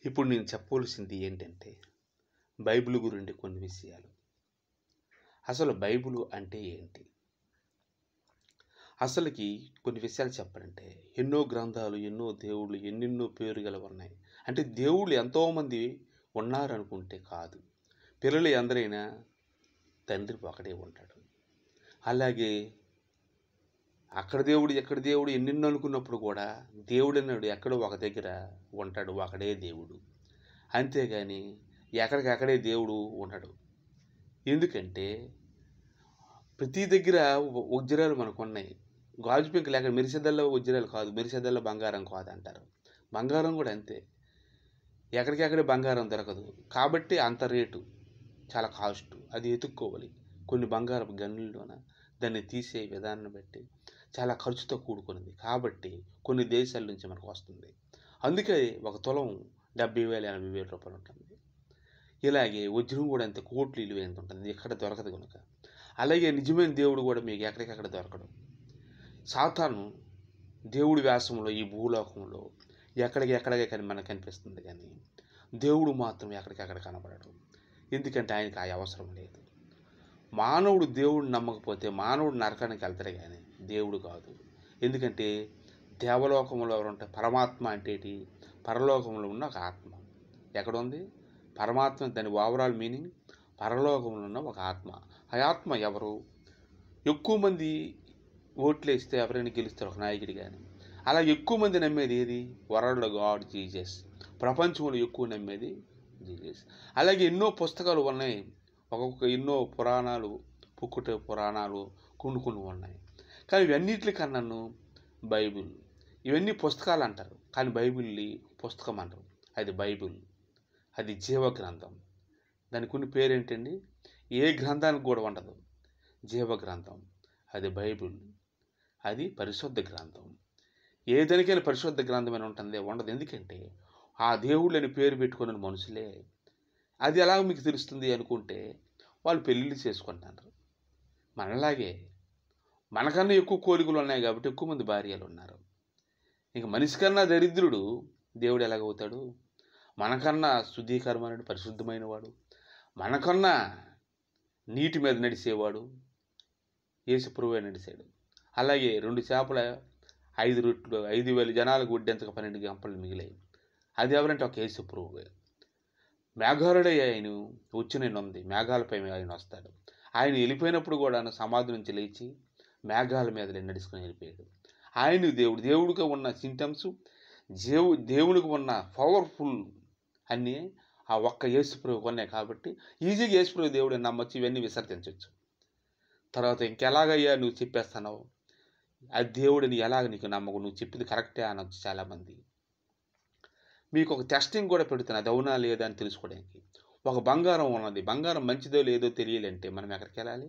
ఇప్పుడు నేను చెప్పవలసింది ఏంటంటే బైబిల్ గురించి కొన్ని విషయాలు అసలు బైబిల్ అంటే ఏంటి అసలుకి కొన్ని విషయాలు చెప్పాలంటే ఎన్నో గ్రంథాలు ఎన్నో దేవుళ్ళు ఎన్నెన్నో పేరు గల ఉన్నాయి అంటే దేవుళ్ళు ఎంతోమంది ఉన్నారనుకుంటే కాదు పిల్లలు ఎందరైనా తండ్రి ఒకడే ఉంటాడు అలాగే అక్కడ దేవుడు ఎక్కడ దేవుడు ఎన్నెన్నో అనుకున్నప్పుడు కూడా దేవుడు అన్నాడు ఎక్కడో ఒక దగ్గర ఉంటాడు ఒకడే దేవుడు అంతేగాని ఎక్కడికక్కడే దేవుడు ఉండడు ఎందుకంటే ప్రతి దగ్గర వ- వజ్రాలు మనకు ఉన్నాయి గాజు పెంకులు ఎక్కడ మెరిసెదల్లో వజ్రాలు కాదు మెరిసెదల్లో బంగారం కాదు అంటారు బంగారం కూడా అంతే ఎక్కడికెక్కడే బంగారం దొరకదు కాబట్టి అంత రేటు చాలా కాస్ట్ అది ఎత్తుక్కోవాలి కొన్ని బంగారపు గనుల్లోన దాన్ని తీసే విధానాన్ని బట్టి చాలా ఖర్చుతో కూడుకున్నది కాబట్టి కొన్ని దేశాల నుంచి మనకు వస్తుంది అందుకే ఒక తులం డెబ్బై వేల ఎనభై వేల రూపాయలు ఉంటుంది ఇలాగే వజ్రం కూడా అంతే కోట్లు విలువైంది ఉంటుంది ఎక్కడ దొరకదు కనుక అలాగే నిజమైన దేవుడు కూడా మీకు ఎక్కడికక్కడ దొరకడు సాతాను దేవుడి వ్యాసంలో ఈ భూలోకంలో ఎక్కడికి ఎక్కడికే కానీ మనకు కనిపిస్తుంది కానీ దేవుడు మాత్రం ఎక్కడికక్కడ కనబడడు ఎందుకంటే ఆయనకి ఆ అవసరం లేదు మానవుడు దేవుడిని నమ్మకపోతే మానవుడు నరకానికి వెళ్తాడు కానీ దేవుడు కాదు ఎందుకంటే దేవలోకంలో ఎవరు ఉంటారు పరమాత్మ అంటే ఏంటి పరలోకంలో ఉన్న ఒక ఆత్మ ఎక్కడ ఉంది పరమాత్మ దాని ఓవరాల్ మీనింగ్ పరలోకంలో ఉన్న ఒక ఆత్మ ఆ ఆత్మ ఎవరు ఎక్కువ మంది ఓట్లు వేస్తే ఎవరైనా గెలుస్తారు ఒక నాయకుడు కానీ అలా ఎక్కువ మంది నమ్మేది ఏది వరల్డ్ గాడ్ జీజస్ ప్రపంచంలో ఎక్కువ నమ్మేది జీజస్ అలాగే ఎన్నో పుస్తకాలు ఉన్నాయి ఒక్కొక్క ఎన్నో పురాణాలు పుక్కుట పురాణాలు కొన్ని కొన్ని ఉన్నాయి కానీ ఇవన్నిటికన్నాను బైబిల్ ఇవన్నీ పుస్తకాలు అంటారు కానీ బైబిల్ని పుస్తకం అంటారు అది బైబిల్ అది జీవ గ్రంథం దానికి కొన్ని పేరేంటండి ఏ గ్రంథానికి కూడా ఉండదు జీవ గ్రంథం అది బైబిల్ అది పరిశుద్ధ గ్రంథం ఏ దానికైనా పరిశుద్ధ గ్రంథం అని ఉంటుంది ఉండదు ఎందుకంటే ఆ దేవుళ్ళని పేరు పెట్టుకున్న మనుషులే అది ఎలా మీకు తెలుస్తుంది అనుకుంటే వాళ్ళు పెళ్ళిళ్ళు చేసుకుంటున్నారు మనలాగే మనకన్నా ఎక్కువ కోరికలు ఉన్నాయి కాబట్టి ఎక్కువ మంది భార్యలు ఉన్నారు ఇంక మనిషి కన్నా దరిద్రుడు దేవుడు ఎలాగవుతాడు మనకన్నా శుద్ధీకరమైన పరిశుద్ధమైన వాడు మనకన్నా నీటి మీద నడిచేవాడు యేసుప్రభువే నడిచాడు అలాగే రెండు చేపల ఐదు రొట్లు ఐదు వేల జనాలకు వడ్డెంతక పన్నెండు గంపలు మిగిలాయి అది ఎవరంటే ఒక యేసుప్రభువే మేఘారుడై ఆయన వచ్చి నేను ఉంది మేఘాలపై ఆయన వస్తాడు ఆయన వెళ్ళిపోయినప్పుడు కూడా సమాధి నుంచి లేచి మేఘాల మీద నడుచుకుని వెళ్ళిపోయాడు ఆయన దేవుడు దేవుడిగా ఉన్న సింటమ్స్ దేవు దేవునికి ఉన్న పవర్ఫుల్ అన్నీ ఆ ఒక్క యేసుప్రభు ఉన్నాయి కాబట్టి ఈజీగా యేసుప్రభు దేవుడిని నమ్మచ్చు ఇవన్నీ విసర్జించవచ్చు తర్వాత ఇంకెలాగయ్యా నువ్వు చెప్పేస్తున్నావు అది దేవుడిని ఎలాగ నీకు నమ్మకు నువ్వు చెప్పింది కరెక్టే అనొచ్చు చాలామంది మీకు ఒక టెస్టింగ్ కూడా పెడుతున్నా అది అవునా లేదా అని తెలుసుకోవడానికి ఒక బంగారం ఉన్నది బంగారం మంచిదో లేదో తెలియాలంటే మనం ఎక్కడికి వెళ్ళాలి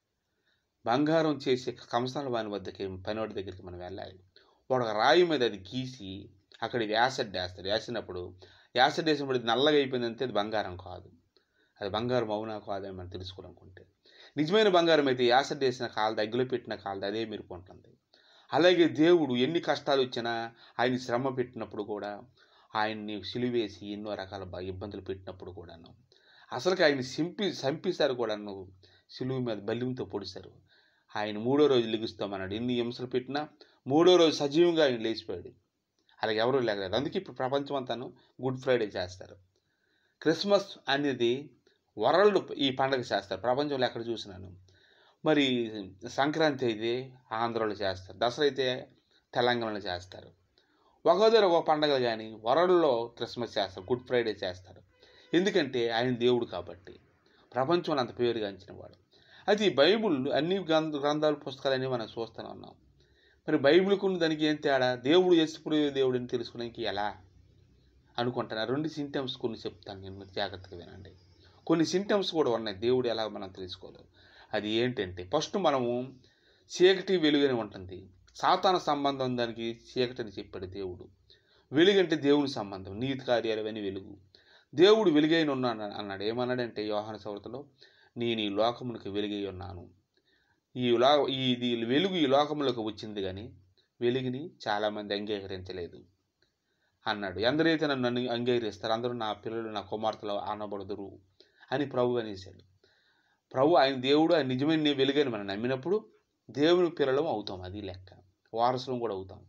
బంగారం చేసే కంసాల వాని వద్దకి పనివాడి దగ్గరికి మనం వెళ్ళాలి వాడు ఒక రాయి మీద అది గీసి అక్కడ యాసిడ్ వేస్తాడు వేసినప్పుడు యాసిడ్ వేసినప్పుడు అది నల్లగా అయిపోయిందంటే అది బంగారం కాదు అది బంగారం అవునా కాదని మనం తెలుసుకోవాలనుకుంటే నిజమైన బంగారం అయితే యాసిడ్ వేసిన కాలది అగ్గిలో పెట్టిన కాలది అదే మెరుపుంటుంది అలాగే దేవుడు ఎన్ని కష్టాలు వచ్చినా ఆయన శ్రమ పెట్టినప్పుడు కూడా ఆయన్ని సిలువేసి ఎన్నో రకాల బ- ఇబ్బందులు పెట్టినప్పుడు కూడాను అసలుకి ఆయన సింపి చంపేశారు కూడాను సిలువు మీద బల్యంతో పొడిశారు ఆయన మూడో రోజు లెగుస్తామన్నాడు ఎన్ని హింసలు పెట్టినా మూడో రోజు సజీవంగా ఆయన లేచిపోయాడు అలాగే ఎవరూ లేకలేదు అందుకే ఇప్పుడు ప్రపంచం అంతాను గుడ్ ఫ్రైడే చేస్తారు క్రిస్మస్ అనేది వరల్డ్ ఈ పండగ చేస్తారు ప్రపంచంలో ఎక్కడ చూసినాను మరి సంక్రాంతి అయితే ఆంధ్రలో చేస్తారు దసరా అయితే తెలంగాణలో చేస్తారు ఒక్కోదర ఒక పండగ కానీ వరల్డ్లో క్రిస్మస్ చేస్తారు గుడ్ ఫ్రైడే చేస్తారు ఎందుకంటే ఆయన దేవుడు కాబట్టి ప్రపంచంలో అంత పేరుగాంచిన వాడు అది ఈ బైబుల్ అన్ని గ్రంథ గ్రంథాలు పుస్తకాలు అన్నీ మనం చూస్తూనే ఉన్నాం మరి బైబిల్కు దానికి ఏం తేడా దేవుడు ఎప్పుడు దేవుడు అని తెలుసుకోవడానికి ఎలా అనుకుంటాను రెండు సింటమ్స్ కొన్ని చెప్తాను నేను మీరు జాగ్రత్తగా వినండి కొన్ని సింటమ్స్ కూడా ఉన్నాయి దేవుడు ఎలా మనం తెలుసుకోవాలి అది ఏంటంటే ఫస్ట్ మనము చీకటి వెలుగని ఉంటుంది సాతాన సంబంధం దానికి చీకటి అని చెప్పాడు దేవుడు వెలుగంటే దేవుని సంబంధం నీతి కార్యాలు అని వెలుగు దేవుడు వెలుగైన ఉన్నాడు అన్నాడు ఏమన్నాడంటే యోహాన సవరతలో నేను ఈ లోకమునికి వెలుగై ఉన్నాను ఈ లో ఇది వెలుగు ఈ లోకంలోకి వచ్చింది కానీ వెలుగుని చాలామంది అంగీకరించలేదు అన్నాడు ఎందరైతే నన్ను అన్ని అంగీకరిస్తారు అందరూ నా పిల్లలు నా కుమార్తెలు అనబడదురు అని ప్రభు అనేసాడు ప్రభు ఆయన దేవుడు ఆయన నిజమైన వెలుగని మనం నమ్మినప్పుడు దేవుని పిల్లలం అవుతాం అది లెక్క వారసులం కూడా అవుతాం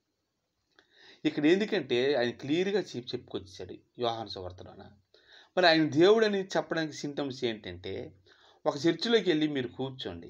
ఇక్కడ ఎందుకంటే ఆయన క్లియర్గా చెప్పి చెప్పుకొచ్చాడు యోహాను సువార్తలోన మరి ఆయన దేవుడు అని చెప్పడానికి సింటమ్స్ ఏంటంటే ఒక చర్చిలోకి వెళ్ళి మీరు కూర్చోండి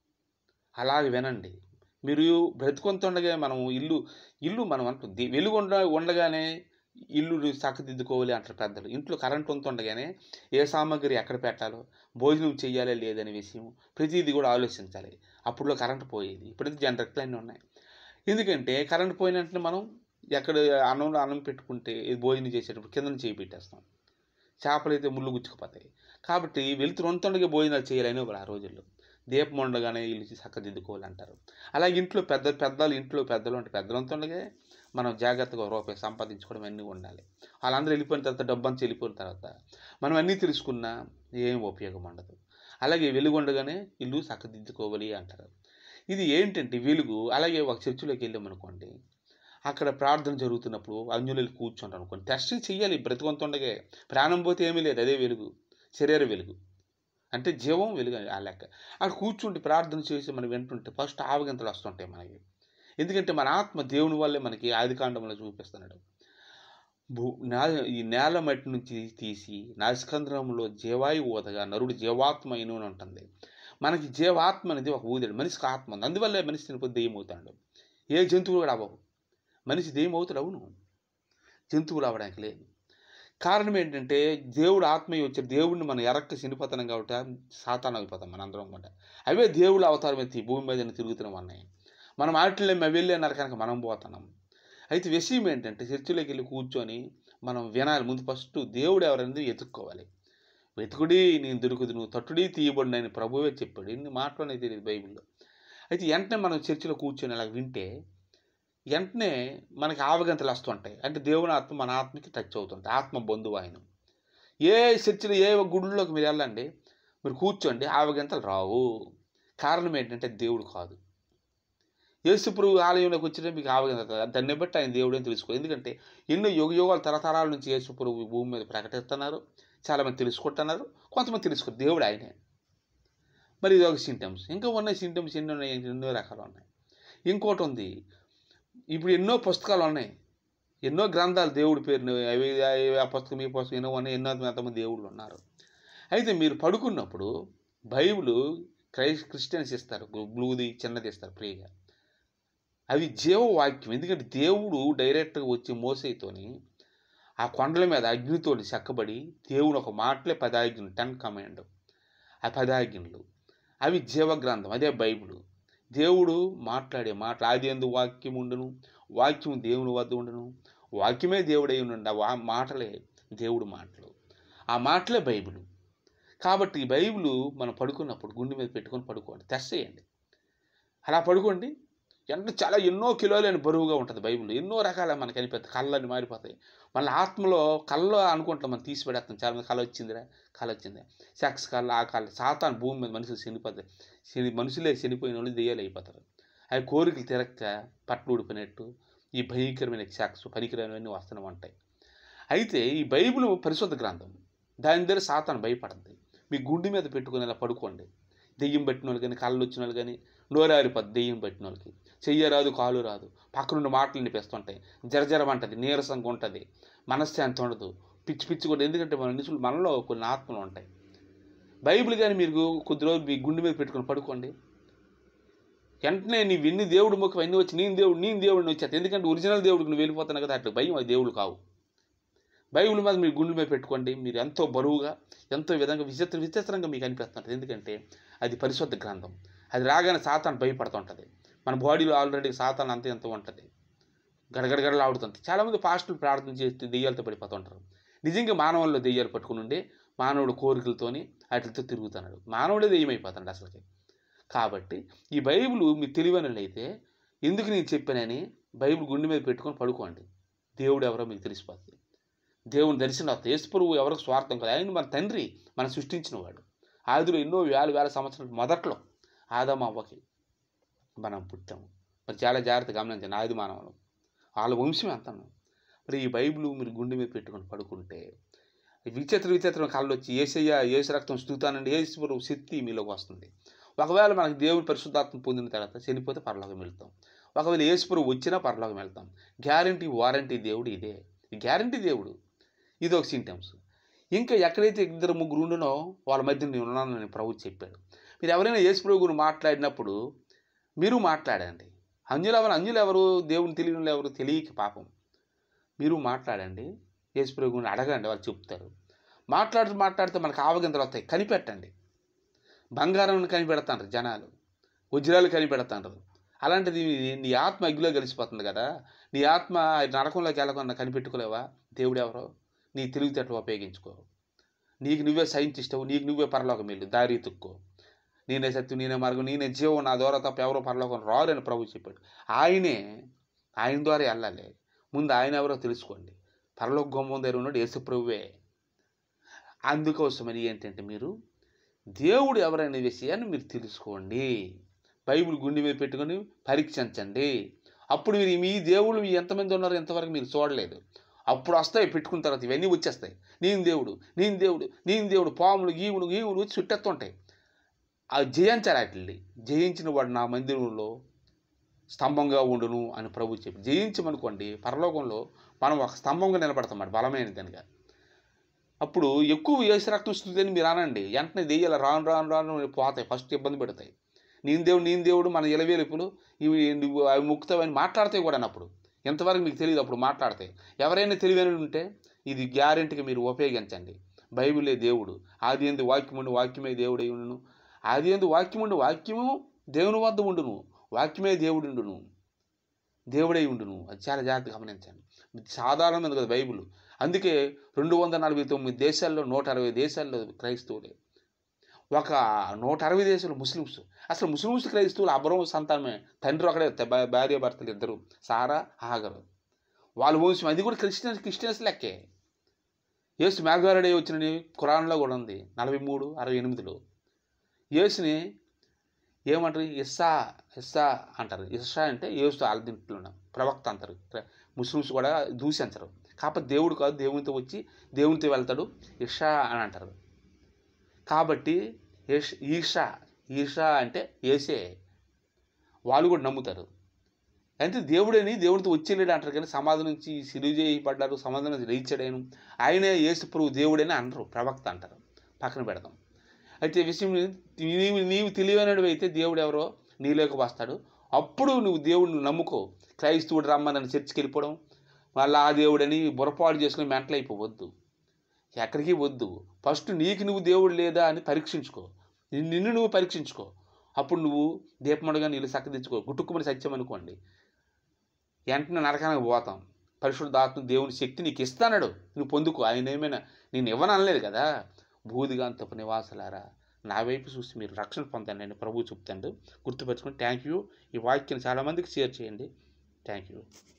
అలాగే వినండి మీరు బ్రతుకుంటుండగా మనం ఇల్లు ఇల్లు మనం అంటుంది వెలుగు ఉండ ఉండగానే ఇల్లు చక్కదిద్దుకోవాలి అంటారు పెద్దలు ఇంట్లో కరెంట్ ఉంటుండగానే ఏ సామాగ్రి ఎక్కడ పెట్టాలో భోజనం చేయాలా లేదనే విషయం ప్రతిదీ కూడా ఆలోచించాలి అప్పుడులో కరెంట్ పోయేది ఇప్పుడైతే జనరేటర్లు అన్నీ ఉన్నాయి ఎందుకంటే కరెంట్ పోయిన వెంటనే మనం ఎక్కడ అన్నంలో అన్నం పెట్టుకుంటే ఇది భోజనం చేసేటప్పుడు కింద చేయి పెట్టేస్తాం చేపలు అయితే ముళ్ళు గుచ్చుకుపోతాయి కాబట్టి వెళ్తురు ఉంటుండగా భోజనాలు చేయాలని ఆ రోజుల్లో దీపం ఉండగానే ఇల్లు చక్కదిద్దుకోవాలంటారు అలాగే ఇంట్లో పెద్ద పెద్దలు ఇంట్లో పెద్దలు అంటే పెద్దలు ఉంటుండగా మనం జాగ్రత్తగా ఒక రూపాయి సంపాదించుకోవడం అన్నీ ఉండాలి వాళ్ళందరూ వెళ్ళిపోయిన తర్వాత డబ్బు అంతా వెళ్ళిపోయిన తర్వాత మనం అన్నీ తెలుసుకున్నా ఏం ఉపయోగం ఉండదు అలాగే వెలుగు ఉండగానే ఇల్లు చక్కదిద్దుకోవాలి అంటారు ఇది ఏంటంటే వెలుగు అలాగే ఒక చర్చిలోకి వెళ్ళామనుకోండి అక్కడ ప్రార్థన జరుగుతున్నప్పుడు అన్యులు వెళ్ళి కూర్చుంటారు అనుకోండి టెస్టింగ్ చేయాలి బ్రతుకుంటుండగా ప్రాణం పోతే ఏమీ లేదు అదే వెలుగు శరీర వెలుగు అంటే జీవం వెలుగు ఆ లెక్క అక్కడ కూర్చుంటే ప్రార్థన చేసి మనం వింటుంటే ఫస్ట్ ఆవగింతలు వస్తుంటాయి మనకి ఎందుకంటే మన ఆత్మ దేవుని వల్లే మనకి ఆదికాండంలో చూపిస్తున్నాడు భూ నా ఈ నేల మట్టి నుంచి తీసి నాసికంద్రంలో జీవాయు ఊదగా నరుడు జీవాత్మ అయిన అని ఉంటుంది మనకి జీవాత్మ అనేది ఒక ఊదాడు మనిషికి ఆత్మ ఉంది అందువల్లే మనిషి తినిపోతే దెయ్యం అవుతాడు ఏ జంతువులు కూడా అవ్వవు మనిషి దెయ్యం అవుతాడు అవును జంతువులు అవ్వడానికి లేదు కారణం ఏంటంటే దేవుడు ఆత్మీయ వచ్చారు దేవుడిని మనం ఎరక్క చనిపోతున్నాం కాబట్టి సాతాన్ అయిపోతాం మన అందరం కూడా అవే దేవుడు అవతారం ఎత్తి భూమి మీద తిరుగుతున్నాం అన్నాయి మనం ఆటలు అవి వెళ్ళే నరకానికి మనం పోతున్నాం అయితే విషయం ఏంటంటే చర్చిలోకి వెళ్ళి కూర్చొని మనం వినాలి ముందు ఫస్ట్ దేవుడు ఎవరైనా ఎత్తుక్కోవాలి వెతుకుడి నేను దొరుకుదు నువ్వు తట్టుడి తీయబడి అని ప్రభువే చెప్పాడు ఇన్ని మాటలోనే తెలియదు బైబిల్లో అయితే వెంటనే మనం చర్చిలో కూర్చొని అలా వింటే వెంటనే మనకి ఆవగంతలు వస్తుంటాయి అంటే దేవుని ఆత్మ మన ఆత్మకి టచ్ అవుతుంటాయి ఆత్మ బంధువు ఆయన ఏ చర్చిలో ఏ గుడిలోకి మీరు వెళ్ళండి మీరు కూర్చోండి ఆవగంతలు రావు కారణం ఏంటంటే దేవుడు కాదు యేసుప్రభు ఆలయంలోకి వచ్చినా మీకు ఆవగంత దాన్ని బట్టి ఆయన దేవుడు అని తెలుసుకో ఎందుకంటే ఎన్నో యుగ యుగాల తరతరాల నుంచి యేసుప్రభు భూమి మీద ప్రకటిస్తున్నారు చాలామంది తెలుసుకుంటున్నారు కొంతమంది తెలుసుకో దేవుడు ఆయనే మరి ఇది ఒక సింటమ్స్ ఇంకా ఉన్నాయి సింటమ్స్ ఎన్నో ఉన్నాయి ఎన్నో రకాలు ఉన్నాయి ఇంకోటి ఉంది ఇప్పుడు ఎన్నో పుస్తకాలు ఉన్నాయి ఎన్నో గ్రంథాలు దేవుడి పేరుని అవి అవి ఆ పుస్తకం ఈ పుస్తకం ఎన్నో ఉన్నాయి ఎన్నో ఎంతమంది దేవుళ్ళు ఉన్నారు అయితే మీరు పడుకున్నప్పుడు బైబిల్ క్రైస్ క్రిస్టియన్స్ ఇస్తారు బ్లూది చిన్నది ఇస్తారు ఫ్రీగా అవి జీవవాక్యం ఎందుకంటే దేవుడు డైరెక్ట్గా వచ్చి మోసేతోని ఆ కొండల మీద అగ్నితోటి చెక్కబడి దేవుడు ఒక మాటలే పదాజ్ఞలు టెన్ కమాండ్ ఆ పదాజ్ఞలు అవి జీవగ్రంథం అదే బైబిల్ దేవుడు మాట్లాడే మాట ఆది ఎందు వాక్యం ఉండును వాక్యం దేవుని వద్ద ఉండును వాక్యమే దేవుడై ఉండు ఆ వా మాటలే దేవుడు మాటలు ఆ మాటలే బైబిల్ కాబట్టి ఈ బైబిల్ మనం పడుకున్నప్పుడు గుండె మీద పెట్టుకొని పడుకోండి టెస్ట్ చేయండి అలా పడుకోండి ఎంత చాలా ఎన్నో కిలోలని బరువుగా ఉంటుంది బైబిల్ ఎన్నో రకాల మనకి అనిపిస్తుంది కళ్ళని మారిపోతాయి మళ్ళీ ఆత్మలో కళ్ళ అనుకుంటాం మనం తీసి పెడతాం చాలా మంది కళ వచ్చిందిరా కళ వచ్చింది సెక్స్ కళ్ళ ఆ కళ్ళ సాతాన్ భూమి మీద మనుషులు చనిపోతాయి శని మనుషులే చనిపోయిన వాళ్ళు దెయ్యాలు అయిపోతారు అవి కోరికలు తిరక్క పట్లు ఊడిపోయినట్టు ఈ భయంకరమైన సెక్స్ పనికిరానివన్నీ వస్తూనే ఉంటాయి అయితే ఈ బైబిల్ పరిశుద్ధ గ్రంథం దాని దగ్గర సాతాను భయపడింది మీ గుండె మీద పెట్టుకుని ఇలా పడుకోండి దెయ్యం పట్టిన వాళ్ళు కానీ కళ్ళు వచ్చిన వాళ్ళు కానీ నోరారిపోద్ది దెయ్యం పట్టిన వాళ్ళకి చెయ్య రాదు కాలు రాదు పక్కనుండి మాటలు నిపిస్తుంటాయి జరజరమంటది నీరసంగా ఉంటుంది మనశ్శాంతి ఉండదు పిచ్చి పిచ్చి కూడా ఎందుకంటే మన నిసులు మనలో కొన్ని ఆత్మలు ఉంటాయి బైబిల్ కానీ మీరు కొద్ది రోజులు మీ గుండె మీద పెట్టుకొని పడుకోండి వెంటనే నీ విన్ని దేవుడు ముఖం అన్నీ వచ్చి నేను దేవుడు నేను దేవుడిని వచ్చేది ఎందుకంటే ఒరిజినల్ దేవుడికి నువ్వు వెళ్ళిపోతున్నావు కదా అట్లా భయం అది దేవుడు కావు బైబిల్ మీద మీరు గుండె మీద పెట్టుకోండి మీరు ఎంతో బరువుగా ఎంతో విధంగా విచిత్ర విచిత్రంగా మీకు అనిపిస్తుంటుంది ఎందుకంటే అది పరిశుద్ధ గ్రంథం అది రాగానే సాతాను భయపడుతుంటుంది మన బాడీలో ఆల్రెడీ సాతాను అంత ఎంత ఉంటుంది గడగడగడలు ఆడుతుంది చాలామంది పాస్టులు ప్రార్థన చేస్తే దెయ్యాలతో పడిపోతుంటారు నిజంగా మానవుల్లో దెయ్యాలు పట్టుకుని ఉండే మానవుడు కోరికలతోని వాటితో తిరుగుతున్నాడు మానవుడే దెయ్యమైపోతాడు అసలుకి కాబట్టి ఈ బైబిల్ మీ తెలివైనట్లయితే ఎందుకు నేను చెప్పానని బైబిల్ గుండె మీద పెట్టుకొని పడుకోండి దేవుడు ఎవరో మీకు తెలిసిపోతుంది దేవుని దర్శనం అవుతుంది యేసుప్రభు ఎవరికి స్వార్థం కాదు ఆయన మన తండ్రి మనం సృష్టించిన వాడు ఆదిలో ఎన్నో వేల వేల సంవత్సరాల మొదట్లో ఆదామ అవ్వకి మనం పుట్టాము మరి చాలా జాగ్రత్త గమనించండి ఆది మానవులు వాళ్ళ వంశం ఎంత మరి ఈ బైబిల్ మీరు గుండె మీద పెట్టుకొని పడుకుంటే విచిత్ర విచిత్ర కళ్ళు వచ్చి ఏసయ్య ఏసు రక్తం స్థుతానండి ఏసు శక్తి మీలోకి వస్తుంది ఒకవేళ మనకి దేవుడి పరిశుద్ధాత్మ పొందిన తర్వాత చనిపోతే పరలోకం వెళ్తాం ఒకవేళ ఏసుపురు వచ్చినా పరలోకం వెళ్తాం గ్యారంటీ వారంటీ దేవుడు ఇదే గ్యారంటీ దేవుడు ఇది ఒక సింటమ్స్ ఇంకా ఎక్కడైతే ఇద్దరు ముగ్గురు ఉండునో వాళ్ళ మధ్య నేను ఉన్నానని ప్రభు చెప్పాడు మీరు ఎవరైనా యేసు ప్రభు గురించి మాట్లాడినప్పుడు మీరు మాట్లాడండి అంజులు ఎవరు అంజులు ఎవరు దేవుని తెలియని ఎవరు తెలియక పాపం మీరు మాట్లాడండి యేసు ప్రభు గురించి అడగండి వాళ్ళు చెప్తారు మాట్లాడుతూ మాట్లాడితే మనకు ఆవగింతలు వస్తాయి కనిపెట్టండి బంగారం కనిపెడతారు జనాలు వజ్రాలు కనిపెడతారు అలాంటిది నీ ఆత్మ అగ్గిలో కలిసిపోతుంది కదా నీ ఆత్మ నరకంలోకి వెళ్ళకుండా కనిపెట్టుకోలేవా దేవుడు ఎవరో నీ తెలివితేటలు ఉపయోగించుకో నీకు నువ్వే సైంటిస్టవు నీకు నువ్వే పరలోకం వెళ్ళు దారి ఎత్తుక్కో నేనే సత్యం నేనే మార్గం నేనే జీవం నా ద్వారా తప్ప ఎవరో పరలోకం రారు అని ప్రభు చెప్పాడు ఆయనే ఆయన ద్వారా వెళ్ళాలి ముందు ఆయన ఎవరో తెలుసుకోండి పరలోక గుమ్మం దగ్గర ఉన్నాడు యేసు ప్రభువే అందుకోసమని ఏంటంటే మీరు దేవుడు ఎవరైన విషయాన్ని మీరు తెలుసుకోండి బైబిల్ గుండె మీద పెట్టుకొని పరీక్షించండి అప్పుడు మీరు మీ దేవుడు మీ ఎంతమంది ఉన్నారో ఎంతవరకు మీరు చూడలేదు అప్పుడు వస్తాయి పెట్టుకున్న తర్వాత ఇవన్నీ వచ్చేస్తాయి నేను దేవుడు నేను దేవుడు నేను దేవుడు పాములు గీవులు గీవులు వచ్చి చుట్టెత్తుంటాయి అవి జయించాలి వాటిని జయించిన వాడు నా మందిరంలో స్తంభంగా ఉండును అని ప్రభు చెప్పి జయించమనుకోండి పరలోకంలో మనం ఒక స్తంభంగా నిలబడతాం బలమైన దానిగా అప్పుడు ఎక్కువ ఏసు రక్తం స్థుతి మీరు అనండి వెంటనే దెయ్యాల రాను రాను రాను పోతాయి ఫస్ట్ ఇబ్బంది పెడతాయి నేను దేవుడు నేను దేవుడు మన ఇలవేలుపులు ఇవి నువ్వు అవి ముక్తావని మాట్లాడతాయి కూడా అప్పుడు ఎంతవరకు మీకు తెలియదు అప్పుడు మాట్లాడతాయి ఎవరైనా తెలివైన ఉంటే ఇది గ్యారెంటీగా మీరు ఉపయోగించండి బైబిలే దేవుడు ఆది ఎందు వాక్యముండు వాక్యమే దేవుడై ఉండును ఆది ఎందు వాక్యముండు వాక్యము దేవుని వద్ద ఉండును వాక్యమే దేవుడుండును దేవుడై ఉండును అది చాలా జాగ్రత్తగా గమనించండి సాధారణమైనది కదా బైబిల్ అందుకే రెండు వందల నలభై తొమ్మిది దేశాల్లో నూట అరవై దేశాల్లో క్రైస్తవులే ఒక నూట అరవై దేశాలు ముస్లిమ్స్ అసలు ముస్లిమ్స్ క్రైస్తవులు అబ్రహం సంతానమే తండ్రి ఒకడే భా- భార్య భర్తలు ఇద్దరు సారా హాగరు వాళ్ళ వంశం అది కూడా క్రిస్టియన్స్ క్రిస్టియన్స్ లెక్కే యేసు మేఘారుడే వచ్చినని ఖురాన్లో కూడా ఉంది నలభై మూడు అరవై ఎనిమిదిలో యేసుని ఏమంటారు ఇస్సా ఇస్సా అంటారు ఇస్సా అంటే యేసు ఆల్దింట్లో ప్రవక్త అంటారు ముస్లిమ్స్ కూడా దూషించరు కాకపోతే దేవుడు కాదు దేవునితో వచ్చి దేవునితో వెళ్తాడు ఇషా అని అంటారు కాబట్టి ఏష్ ఈషా ఈషా అంటే ఏసే వాళ్ళు కూడా నమ్ముతారు అయితే దేవుడని దేవుడితో వచ్చేలేడు అంటారు కానీ సమాధి నుంచి సిలువ చేయబడ్డారు సమాధి నుంచి లేచాడేను ఆయనే యేసు ప్రభు దేవుడని అనరు ప్రవక్త అంటారు పక్కన పెడదాం అయితే ఈ విషయం నీవు నీవు తెలియనవి అయితే దేవుడు ఎవరో నీలోకి వస్తాడు అప్పుడు నువ్వు దేవుడిని నమ్ముకో క్రైస్తవుడు రమ్మని చర్చికి వెళ్ళిపోవడం మళ్ళీ ఆ దేవుడని బుర్రపాడు చేసుకుని మెంటల్ అయిపోవద్దు ఎక్కడికి వద్దు ఫస్ట్ నీకు నువ్వు దేవుడు లేదా అని పరీక్షించుకో నిన్ను నిన్ను నువ్వు పరీక్షించుకో అప్పుడు నువ్వు దీపముడుగా నీళ్ళు చక్కదించుకో గుట్టుకుమని సత్యం అనుకోండి వెంటనే నరకానికి పోతాం పరిశుద్ధాత్మ దేవుని శక్తి నీకు ఇస్తానడు నువ్వు పొందుకో ఆయన ఏమైనా నేను ఇవ్వను అనలేదు కదా భూదిగాంతపు నివాసులారా నా వైపు చూసి మీరు రక్షణ పొందండి అని ప్రభు చెప్తాడు గుర్తుపెట్టుకుని థ్యాంక్ యూ ఈ వాక్యం చాలామందికి షేర్ చేయండి థ్యాంక్ యూ